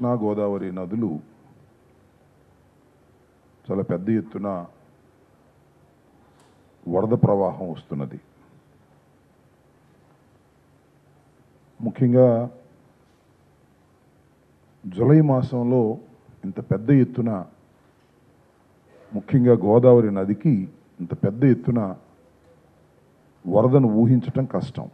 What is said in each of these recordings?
కృష్ణా గోదావరి నదులు చాలా పెద్ద ఎత్తున వరద ప్రవాహం వస్తున్నది ముఖ్యంగా జులై మాసంలో ఇంత పెద్ద ఎత్తున ముఖ్యంగా గోదావరి నదికి ఇంత పెద్ద ఎత్తున వరదను ఊహించటం కష్టం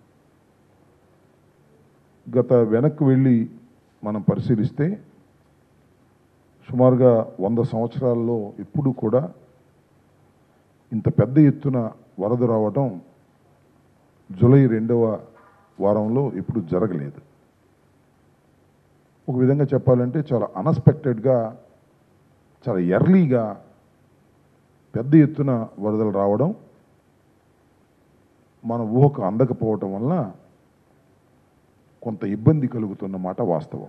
గత వెనక్కి వెళ్ళి మనం పరిశీలిస్తే సుమారుగా వంద సంవత్సరాల్లో ఎప్పుడు కూడా ఇంత పెద్ద ఎత్తున వరద రావడం జూలై రెండవ వారంలో ఎప్పుడు జరగలేదు ఒక విధంగా చెప్పాలంటే చాలా అన్ఎక్స్పెక్టెడ్గా చాలా ఎర్లీగా పెద్ద ఎత్తున వరదలు రావడం మన ఊహకు అందకపోవటం వల్ల కొంత ఇబ్బంది కలుగుతున్న మాట వాస్తవం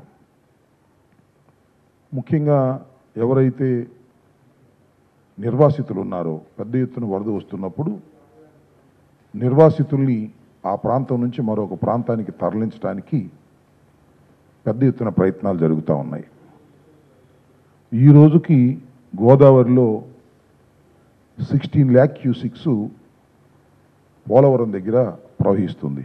ముఖ్యంగా ఎవరైతే నిర్వాసితులు ఉన్నారో పెద్ద ఎత్తున వరద వస్తున్నప్పుడు నిర్వాసితుల్ని ఆ ప్రాంతం నుంచి మరొక ప్రాంతానికి తరలించడానికి పెద్ద ఎత్తున ప్రయత్నాలు జరుగుతూ ఉన్నాయి ఈ రోజుకి గోదావరిలో సిక్స్టీన్ ల్యాక్ క్యూసిక్స్ పోలవరం దగ్గర ప్రవహిస్తుంది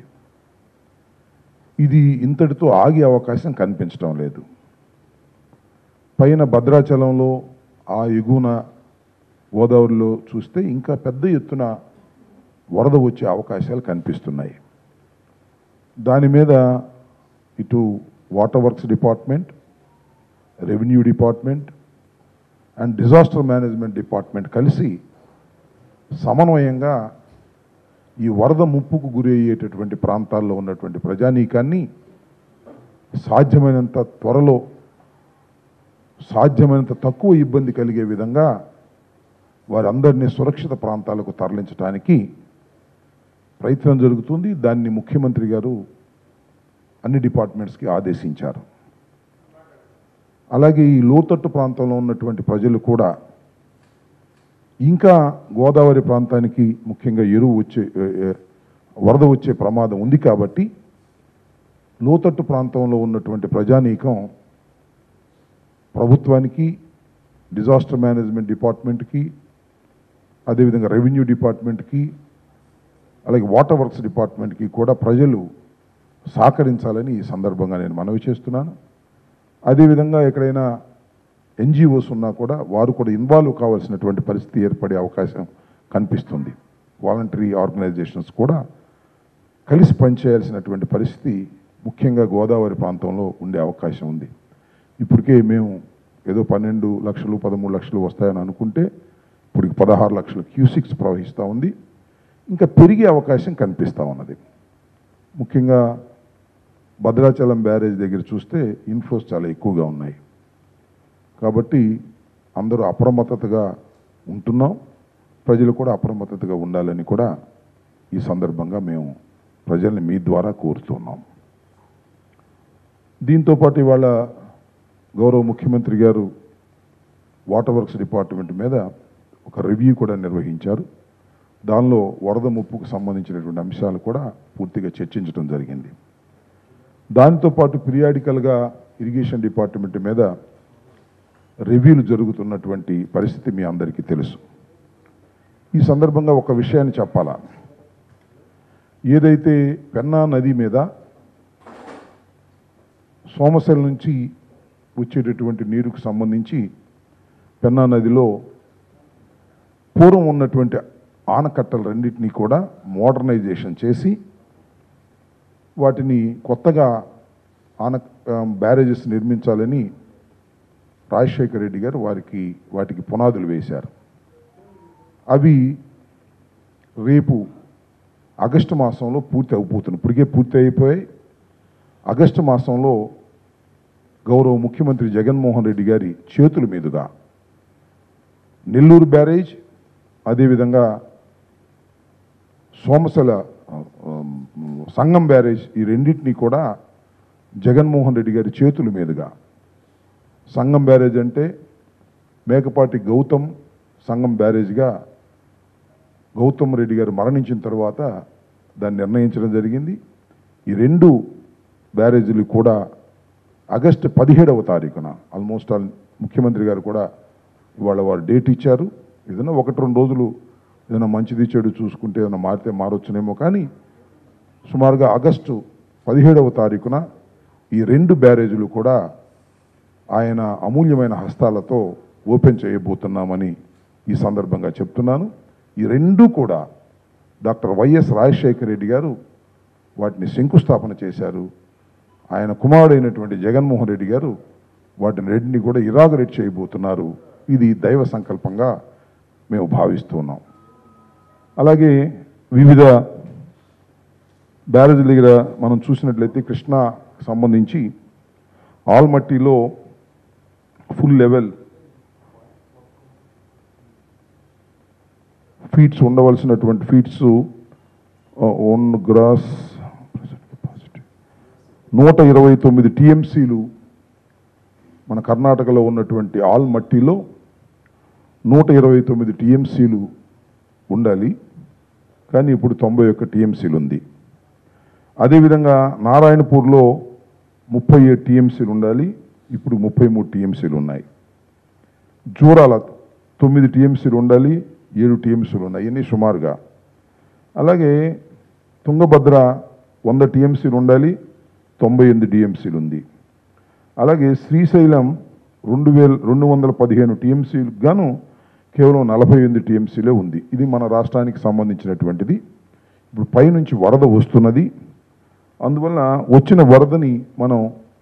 ఇది ఇంతటితో ఆగే అవకాశం కనిపించడం లేదు పైన భద్రాచలంలో ఆ ఎగువన గోదావరిలో చూస్తే ఇంకా పెద్ద ఎత్తున వరద వచ్చే అవకాశాలు కనిపిస్తున్నాయి దాని మీద ఇటు water works department revenue department and disaster management department కలిసి సమన్వయంగా ఈ వరద ముప్పుకు గురి అయ్యేటటువంటి ప్రాంతాల్లో ఉన్నటువంటి ప్రజానీకాన్ని సాధ్యమైనంత త్వరలో సాధ్యమైనంత తక్కువ ఇబ్బంది కలిగే విధంగా వారందరినీ సురక్షిత ప్రాంతాలకు తరలించడానికి ప్రయత్నం జరుగుతుంది దాన్ని ముఖ్యమంత్రి గారు అన్ని డిపార్ట్మెంట్స్కి ఆదేశించారు అలాగే ఈ లోతట్టు ప్రాంతంలో ఉన్నటువంటి ప్రజలు కూడా ఇంకా గోదావరి ప్రాంతానికి ముఖ్యంగా ఎరువు వచ్చే ఏ, ఏ, వరద వచ్చే ప్రమాదం ఉంది కాబట్టి లోతట్టు ప్రాంతంలో ఉన్నటువంటి ప్రజానీకం ప్రభుత్వానికి డిజాస్టర్ మేనేజ్మెంట్ డిపార్ట్మెంట్కి అదేవిధంగా రెవెన్యూ డిపార్ట్మెంట్కి అలాగే వాటర్ వర్క్స్ డిపార్ట్మెంట్కి కూడా ప్రజలు సహకరించాలని ఈ సందర్భంగా నేను మనవి చేస్తున్నాను అదేవిధంగా ఎక్కడైనా ఎన్జిఓస్ ఉన్నా కూడా వారు కూడా ఇన్వాల్వ్ కావాల్సినటువంటి పరిస్థితి ఏర్పడే అవకాశం కనిపిస్తుంది వాలంటరీ ఆర్గనైజేషన్స్ కూడా కలిసి పనిచేయాల్సినటువంటి పరిస్థితి ముఖ్యంగా గోదావరి ప్రాంతంలో ఉండే అవకాశం ఉంది ఇప్పటికే మేము ఏదో పన్నెండు లక్షలు పదమూడు లక్షలు వస్తాయని అనుకుంటే ఇప్పుడు పదహారు లక్షల క్యూసిక్స్ ప్రవహిస్తూ ఉంది ఇంకా పెరిగే అవకాశం కనిపిస్తూ ఉన్నది ముఖ్యంగా భద్రాచలం బ్యారేజ్ దగ్గర చూస్తే ఇన్ఫ్లోస్ చాలా ఎక్కువగా ఉన్నాయి కాబట్టి అందరూ అప్రమత్తతగా ఉంటున్నాం ప్రజలు కూడా అప్రమత్తతగా ఉండాలని కూడా ఈ సందర్భంగా మేము ప్రజల్ని మీ ద్వారా కోరుతున్నాం దీంతోపాటు ఇవాళ గౌరవ ముఖ్యమంత్రి గారు వాటర్ వర్క్స్ డిపార్ట్మెంట్ మీద ఒక రివ్యూ కూడా నిర్వహించారు దానిలో వరద ముప్పుకు సంబంధించినటువంటి అంశాలు కూడా పూర్తిగా చర్చించడం జరిగింది దానితో పాటు పిరియాడికల్గా ఇరిగేషన్ డిపార్ట్మెంట్ మీద రివ్యూలు జరుగుతున్నటువంటి పరిస్థితి మీ అందరికీ తెలుసు ఈ సందర్భంగా ఒక విషయాన్ని చెప్పాలా ఏదైతే పెన్నా నది మీద సోమశల నుంచి వచ్చేటటువంటి నీరుకు సంబంధించి పెన్నా నదిలో పూర్వం ఉన్నటువంటి ఆనకట్టలు రెండింటినీ కూడా మోడర్నైజేషన్ చేసి వాటిని కొత్తగా ఆన బ్యారేజెస్ నిర్మించాలని రాజశేఖర రెడ్డి గారు వారికి వాటికి పునాదులు వేశారు అవి రేపు ఆగస్టు మాసంలో పూర్తి అయిపోతుంది ఇప్పటికే పూర్తి అయిపోయాయి ఆగస్టు మాసంలో గౌరవ ముఖ్యమంత్రి జగన్మోహన్ రెడ్డి గారి చేతుల మీదుగా నెల్లూరు బ్యారేజ్ అదేవిధంగా సోమశల ఆ, ఆ, సంగం బ్యారేజ్ ఈ రెండింటినీ కూడా జగన్మోహన్ రెడ్డి గారి చేతుల మీదుగా సంగం బ్యారేజ్ అంటే మేకపాటి గౌతమ్ సంగం బ్యారేజ్గా గౌతమ్ రెడ్డి గారు మరణించిన తర్వాత దాన్ని నిర్ణయించడం జరిగింది ఈ రెండు బ్యారేజీలు కూడా ఆగస్టు పదిహేడవ తారీఖున ఆల్మోస్ట్ ఆల్ ముఖ్యమంత్రి గారు కూడా ఇవాళ వారు డేట్ ఇచ్చారు ఏదైనా ఒకటి రెండు రోజులు ఏదైనా మంచిది చెడు చూసుకుంటే ఏదైనా మారితే మారొచ్చునేమో కానీ సుమారుగా ఆగస్టు పదిహేడవ తారీఖున ఈ రెండు బ్యారేజీలు కూడా ఆయన అమూల్యమైన హస్తాలతో ఓపెన్ చేయబోతున్నామని ఈ సందర్భంగా చెప్తున్నాను ఈ రెండు కూడా డాక్టర్ వైఎస్ రాజశేఖర రెడ్డి గారు వాటిని శంకుస్థాపన చేశారు ఆయన కుమారుడైనటువంటి జగన్మోహన్ రెడ్డి గారు వాటిని రెండిని కూడా ఇరాగరేట్ చేయబోతున్నారు ఇది దైవ సంకల్పంగా మేము భావిస్తూ ఉన్నాం అలాగే వివిధ బ్యారేజ్ దగ్గర మనం చూసినట్లయితే కృష్ణా సంబంధించి ఆల్మట్టిలో ఫుల్ లెవెల్ ఫీట్స్ ఉండవలసినటువంటి ఫీట్స్ ఓన్ గ్రాస్ నూట ఇరవై తొమ్మిది టీఎంసీలు మన కర్ణాటకలో ఉన్నటువంటి ఆల్మట్టిలో నూట ఇరవై తొమ్మిది టీఎంసీలు ఉండాలి కానీ ఇప్పుడు తొంభై ఒక్క టీఎంసీలు ఉంది అదేవిధంగా నారాయణపూర్లో ముప్పై ఏడు టీఎంసీలు ఉండాలి ఇప్పుడు ముప్పై మూడు టీఎంసీలు ఉన్నాయి జూరాల తొమ్మిది టీఎంసీలు ఉండాలి ఏడు టీఎంసీలు ఉన్నాయి ఇవన్నీ సుమారుగా అలాగే తుంగభద్ర వంద టీఎంసీలు ఉండాలి తొంభై ఎనిమిది టీఎంసీలు ఉంది అలాగే శ్రీశైలం రెండు వేల రెండు వందల పదిహేను టీఎంసీలకు గాను కేవలం నలభై ఎనిమిది టీఎంసీలే ఉంది ఇది మన రాష్ట్రానికి సంబంధించినటువంటిది ఇప్పుడు పైనుంచి వరద వస్తున్నది అందువల్ల వచ్చిన వరదని మనం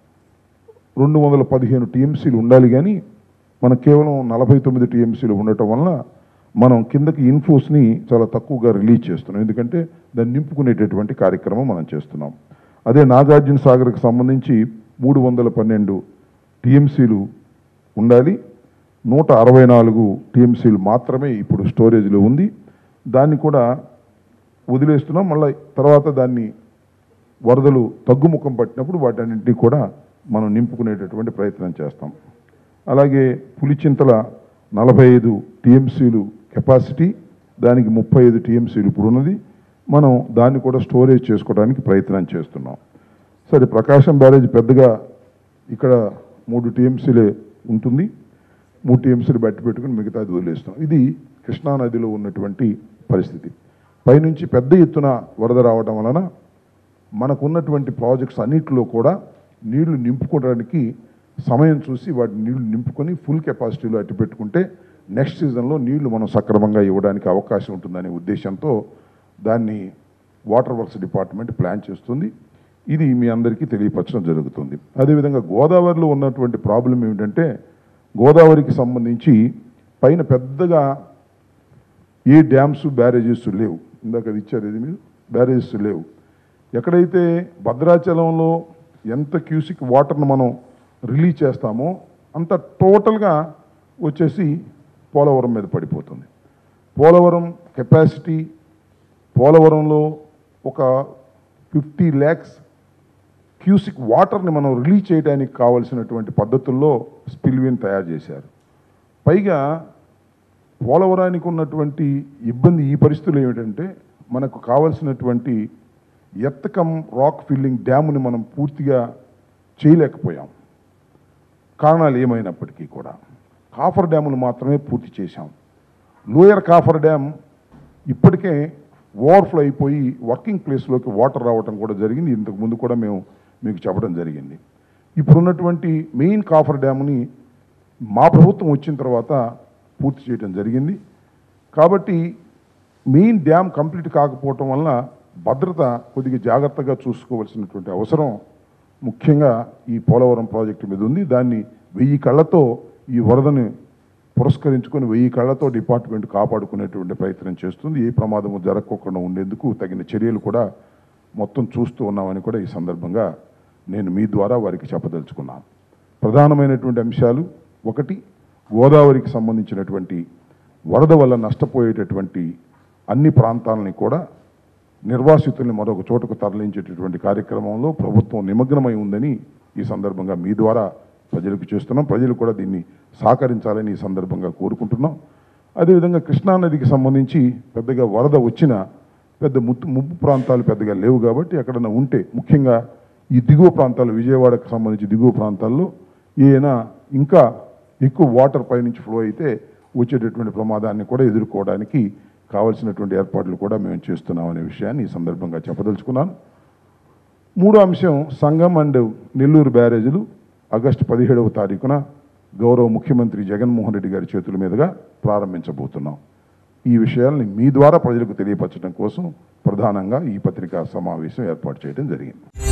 రెండు వందల పదిహేను టీఎంసీలు ఉండాలి కానీ మనం కేవలం నలభై తొమ్మిది టీఎంసీలు ఉండటం వలన మనం కిందకి ఇన్ఫ్లోస్ని చాలా తక్కువగా రిలీజ్ చేస్తున్నాం ఎందుకంటే దాన్ని నింపుకునేటటువంటి కార్యక్రమం మనం చేస్తున్నాం అదే నాగార్జున సాగర్కి సంబంధించి మూడు వందల పన్నెండు టీఎంసీలు ఉండాలి నూట అరవై నాలుగు టీఎంసీలు మాత్రమే ఇప్పుడు స్టోరేజ్లో ఉంది దాన్ని కూడా వదిలేస్తున్నాం మళ్ళీ తర్వాత దాన్ని వరదలు తగ్గుముఖం పట్టినప్పుడు వాటన్నింటినీ కూడా మనం నింపుకునేటటువంటి ప్రయత్నం చేస్తాం అలాగే పులిచింతల నలభై ఐదు టీఎంసీలు కెపాసిటీ దానికి ముప్పై ఐదు టీఎంసీలు ఇప్పుడు ఉన్నది మనం దాన్ని కూడా స్టోరేజ్ చేసుకోవడానికి ప్రయత్నం చేస్తున్నాం సరే ప్రకాశం బ్యారేజ్ పెద్దగా ఇక్కడ మూడు టీఎంసీలే ఉంటుంది మూడు టీఎంసీలు బట్టి పెట్టుకుని మిగతాది వదిలేస్తాం ఇది కృష్ణానదిలో ఉన్నటువంటి పరిస్థితి పైనుంచి పెద్ద ఎత్తున వరద రావడం వలన మనకున్నటువంటి ప్రాజెక్ట్స్ అన్నిటిలో కూడా నీళ్లు నింపుకోవడానికి సమయం చూసి వాటి నీళ్లు నింపుకొని ఫుల్ కెపాసిటీలో అట్టి పెట్టుకుంటే నెక్స్ట్ సీజన్లో నీళ్లు మనం సక్రమంగా ఇవ్వడానికి అవకాశం ఉంటుందనే ఉద్దేశంతో దాన్ని వాటర్ వర్క్స్ డిపార్ట్మెంట్ ప్లాన్ చేస్తుంది ఇది మీ అందరికీ తెలియపరచడం జరుగుతుంది అదేవిధంగా గోదావరిలో ఉన్నటువంటి ప్రాబ్లం ఏమిటంటే గోదావరికి సంబంధించి పైన పెద్దగా ఏ డ్యామ్స్ బ్యారేజెస్ లేవు ఇందాక అది ఇచ్చారు ఇది మీరు బ్యారేజెస్ లేవు ఎక్కడైతే భద్రాచలంలో ఎంత క్యూసిక్ వాటర్ను మనం రిలీజ్ చేస్తామో అంత టోటల్గా వచ్చేసి పోలవరం మీద పడిపోతుంది పోలవరం కెపాసిటీ పోలవరంలో ఒక ఫిఫ్టీ ల్యాక్స్ క్యూసిక్ వాటర్ని మనం రిలీజ్ చేయడానికి కావలసినటువంటి పద్ధతుల్లో స్పిల్వేని తయారు చేశారు పైగా పోలవరానికి ఉన్నటువంటి ఇబ్బంది ఈ పరిస్థితులు ఏమిటంటే మనకు కావలసినటువంటి ఎత్తకం రాక్ ఫిల్లింగ్ డ్యాముని మనం పూర్తిగా చేయలేకపోయాం కారణాలు ఏమైనప్పటికీ కూడా కాఫర్ డ్యాములు మాత్రమే పూర్తి చేశాం లోయర్ కాఫర్ డ్యామ్ ఇప్పటికే ఓవర్ఫ్లో అయిపోయి వర్కింగ్ ప్లేస్లోకి వాటర్ రావటం కూడా జరిగింది ఇంతకు ముందు కూడా మేము మీకు చెప్పడం జరిగింది ఇప్పుడున్నటువంటి మెయిన్ కాఫర్ డ్యామ్ని మా ప్రభుత్వం వచ్చిన తర్వాత పూర్తి చేయడం జరిగింది కాబట్టి మెయిన్ డ్యామ్ కంప్లీట్ కాకపోవటం వలన భద్రత కొద్దిగా జాగ్రత్తగా చూసుకోవాల్సినటువంటి అవసరం ముఖ్యంగా ఈ పోలవరం ప్రాజెక్టు మీద ఉంది దాన్ని వెయ్యి కళ్ళతో ఈ వరదని పురస్కరించుకొని వెయ్యి కళ్ళతో డిపార్ట్మెంట్ కాపాడుకునేటువంటి ప్రయత్నం చేస్తుంది ఏ ప్రమాదము జరగకుండా ఉండేందుకు తగిన చర్యలు కూడా మొత్తం చూస్తూ ఉన్నామని కూడా ఈ సందర్భంగా నేను మీ ద్వారా వారికి చెప్పదలుచుకున్నాను ప్రధానమైనటువంటి అంశాలు ఒకటి గోదావరికి సంబంధించినటువంటి వరద వల్ల నష్టపోయేటటువంటి అన్ని ప్రాంతాలని కూడా నిర్వాసితుల్ని మరొక చోటకు తరలించేటటువంటి కార్యక్రమంలో ప్రభుత్వం నిమగ్నమై ఉందని ఈ సందర్భంగా మీ ద్వారా ప్రజలకు చేస్తున్నాం ప్రజలు కూడా దీన్ని సహకరించాలని ఈ సందర్భంగా కోరుకుంటున్నాం అదేవిధంగా కృష్ణానదికి సంబంధించి పెద్దగా వరద వచ్చిన పెద్ద ముత్తు ముప్పు ప్రాంతాలు పెద్దగా లేవు కాబట్టి ఎక్కడన్నా ఉంటే ముఖ్యంగా ఈ దిగువ ప్రాంతాలు విజయవాడకు సంబంధించి దిగువ ప్రాంతాల్లో ఏమైనా ఇంకా ఎక్కువ వాటర్ పైనుంచి ఫ్లో అయితే వచ్చేటటువంటి ప్రమాదాన్ని కూడా ఎదుర్కోవడానికి కావలసినటువంటి ఏర్పాట్లు కూడా మేము చేస్తున్నాం అనే విషయాన్ని ఈ సందర్భంగా చెప్పదలుచుకున్నాను మూడో అంశం సంగం అండ్ నెల్లూరు బ్యారేజీలు ఆగస్టు పదిహేడవ తారీఖున గౌరవ ముఖ్యమంత్రి జగన్మోహన్ రెడ్డి గారి చేతుల మీదుగా ప్రారంభించబోతున్నాం ఈ విషయాల్ని మీ ద్వారా ప్రజలకు తెలియపరచడం కోసం ప్రధానంగా ఈ పత్రికా సమావేశం ఏర్పాటు చేయడం జరిగింది